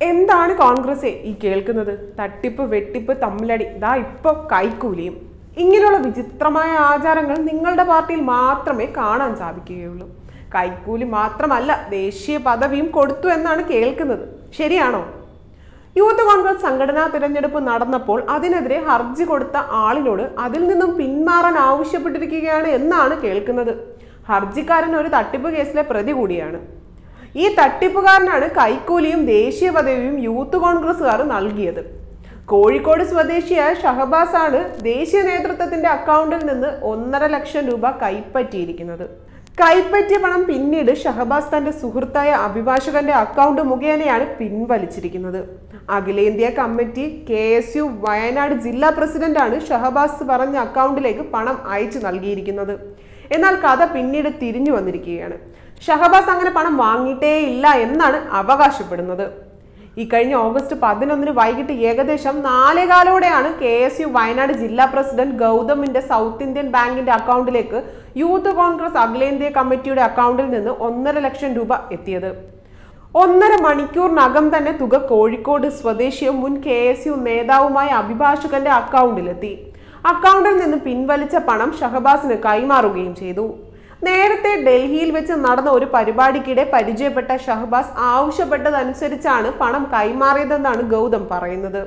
എന്താണ് കോൺഗ്രസ് ഈ കേൾക്കുന്നത് തട്ടിപ്പ് വെട്ടിപ്പ് തമ്മിലടി ദാ ഇപ്പൊ കൈക്കൂലിയും ഇങ്ങനെയുള്ള വിചിത്രമായ ആചാരങ്ങൾ നിങ്ങളുടെ പാർട്ടിയിൽ മാത്രമേ കാണാൻ സാധിക്കുകയുള്ളൂ കൈക്കൂലി മാത്രമല്ല ദേശീയ പദവിയും കൊടുത്തു എന്നാണ് കേൾക്കുന്നത് ശരിയാണോ യൂത്ത് കോൺഗ്രസ് സംഘടനാ തിരഞ്ഞെടുപ്പ് നടന്നപ്പോൾ അതിനെതിരെ ഹർജി കൊടുത്ത ആളിനോട് അതിൽ നിന്നും പിന്മാറാൻ ആവശ്യപ്പെട്ടിരിക്കുകയാണ് എന്നാണ് കേൾക്കുന്നത് ഹർജിക്കാരൻ ഒരു തട്ടിപ്പ് കേസിലെ പ്രതി കൂടിയാണ് ഈ തട്ടിപ്പുകാരനാണ് കൈക്കൂലിയും ദേശീയ പദവിയും യൂത്ത് കോൺഗ്രസ്സുകാർ നൽകിയത് കോഴിക്കോട് സ്വദേശിയായ ഷഹബാസ് ആണ് ദേശീയ നേതൃത്വത്തിന്റെ അക്കൗണ്ടിൽ നിന്ന് ഒന്നര ലക്ഷം രൂപ കൈപ്പറ്റിയിരിക്കുന്നത് കൈപ്പറ്റിയ പണം പിന്നീട് ഷഹബാസ് തന്റെ സുഹൃത്തായ അഭിഭാഷകന്റെ അക്കൗണ്ട് മുഖേനയാണ് പിൻവലിച്ചിരിക്കുന്നത് അഖിലേന്ത്യാ committee K S U Wayanad ജില്ലാ പ്രസിഡന്റാണ് ഷഹബാസ് പറഞ്ഞ അക്കൗണ്ടിലേക്ക് പണം അയച്ചു നൽകിയിരിക്കുന്നത് എന്നാൽ കഥ പിന്നീട് തിരിഞ്ഞു വന്നിരിക്കുകയാണ് ഷഹബാസ് അങ്ങനെ പണം വാങ്ങിയിട്ടേ ഇല്ല എന്നാണ് അവകാശപ്പെടുന്നത് ഈ കഴിഞ്ഞ ഓഗസ്റ്റ് പതിനൊന്നിന് വൈകിട്ട് ഏകദേശം നാലേകാലോടെയാണ് കെ എസ് യു വയനാട് ജില്ലാ പ്രസിഡന്റ് ഗൗതമിന്റെ സൗത്ത് ഇന്ത്യൻ ബാങ്കിന്റെ അക്കൗണ്ടിലേക്ക് യൂത്ത് കോൺഗ്രസ് അഖിലേന്ത്യാ കമ്മിറ്റിയുടെ അക്കൗണ്ടിൽ നിന്ന് ഒന്നര ലക്ഷം രൂപ എത്തിയത് ഒന്നര മണിക്കൂറിനകം തന്നെ തുക കോഴിക്കോട് സ്വദേശിയും മുൻ കെ എസ് യു നേതാവുമായ അഭിഭാഷകന്റെ അക്കൗണ്ടിലെത്തി അക്കൗണ്ടിൽ നിന്ന് പിൻവലിച്ച പണം ഷഹബാസിന് കൈമാറുകയും ചെയ്തു നേരത്തെ ഡൽഹിയിൽ വെച്ച് നടന്ന ഒരു പരിപാടിക്കിടെ പരിചയപ്പെട്ട ഷഹബാസ് ആവശ്യപ്പെട്ടതനുസരിച്ചാണ് പണം കൈമാറിയതെന്നാണ് ഗൗതം പറയുന്നത്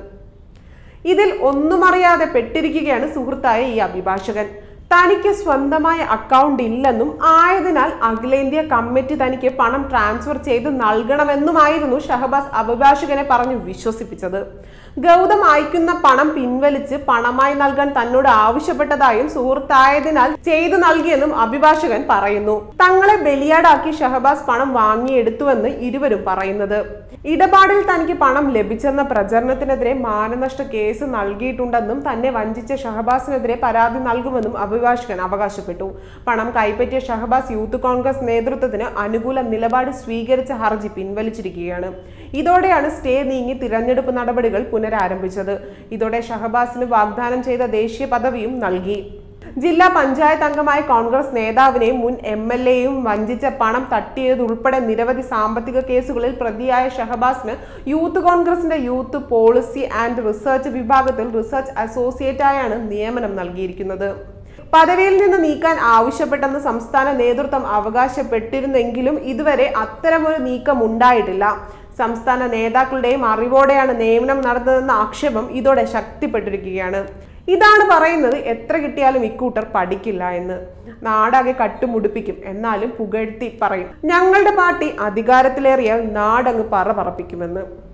ഇതിൽ ഒന്നും അറിയാതെ പെട്ടിരിക്കുകയാണ് സുഹൃത്തായ ഈ അഭിഭാഷകൻ തനിക്ക് സ്വന്തമായ അക്കൗണ്ട് ഇല്ലെന്നും ആയതിനാൽ അഖിലേന്ത്യാ കമ്മിറ്റി തനിക്ക് പണം ട്രാൻസ്ഫർ ചെയ്ത് നൽകണമെന്നുമായിരുന്നു ഷഹബാസ് അഭിഭാഷകനെ പറഞ്ഞു വിശ്വസിപ്പിച്ചത് ഗൗതം അയക്കുന്ന പണം പിൻവലിച്ച് പണമായി നൽകാൻ തന്നോട് ആവശ്യപ്പെട്ടതായും സുഹൃത്തായതിനാൽ ചെയ്തു നൽകിയെന്നും അഭിഭാഷകൻ പറയുന്നു തങ്ങളെ ബലിയാടാക്കി ഷഹബാസ് പണം വാങ്ങിയെടുത്തുവെന്ന് ഇരുവരും പറയുന്നത് ഇടപാടിൽ തനിക്ക് പണം ലഭിച്ചെന്ന പ്രചരണത്തിനെതിരെ മാനനഷ്ട കേസ് നൽകിയിട്ടുണ്ടെന്നും തന്നെ വഞ്ചിച്ച ഷഹബാസിനെതിരെ പരാതി നൽകുമെന്നും അഭിഭാഷകൻ അവകാശപ്പെട്ടു പണം കൈപ്പറ്റിയ ഷഹബാസ് യൂത്ത് കോൺഗ്രസ് നേതൃത്വത്തിന് അനുകൂല നിലപാട് സ്വീകരിച്ച ഹർജി പിൻവലിച്ചിരിക്കുകയാണ് ഇതോടെയാണ് സ്റ്റേ നീങ്ങി തിരഞ്ഞെടുപ്പ് നടപടികൾ പുനരാരംഭിച്ചത് ഇതോടെ ഷഹബാസിന് വാഗ്ദാനം ചെയ്ത ദേശീയ പദവിയും നൽകി ജില്ലാ പഞ്ചായത്ത് അംഗമായ കോൺഗ്രസ് നേതാവിനെയും മുൻ എം എൽ എയും വഞ്ചിച്ച പണം തട്ടിയതുൾപ്പെടെ നിരവധി സാമ്പത്തിക കേസുകളിൽ പ്രതിയായ ഷഹബാസിന് യൂത്ത് കോൺഗ്രസിന്റെ യൂത്ത് പോളിസി ആൻഡ് റിസർച്ച് വിഭാഗത്തിൽ റിസർച്ച് അസോസിയേറ്റായാണ് നിയമനം നൽകിയിരിക്കുന്നത് പദവിയിൽ നിന്ന് നീക്കാൻ ആവശ്യപ്പെട്ടെന്ന് സംസ്ഥാന നേതൃത്വം അവകാശപ്പെട്ടിരുന്നെങ്കിലും ഇതുവരെ അത്തരമൊരു നീക്കം ഉണ്ടായിട്ടില്ല സംസ്ഥാന നേതാക്കളുടെയും അറിവോടെയാണ് നിയമനം നടന്നതെന്ന ആക്ഷേപം ഇതോടെ ശക്തിപ്പെട്ടിരിക്കുകയാണ് ഇതാണ് പറയുന്നത് എത്ര കിട്ടിയാലും ഇക്കൂട്ടർ പഠിക്കില്ല എന്ന് നാടാകെ കട്ടുമുടിപ്പിക്കും എന്നാലും പുകഴ്ത്തി പറയും ഞങ്ങളുടെ പാർട്ടി അധികാരത്തിലേറിയാൽ നാടങ്ങ് പറ പറപ്പിക്കുമെന്ന്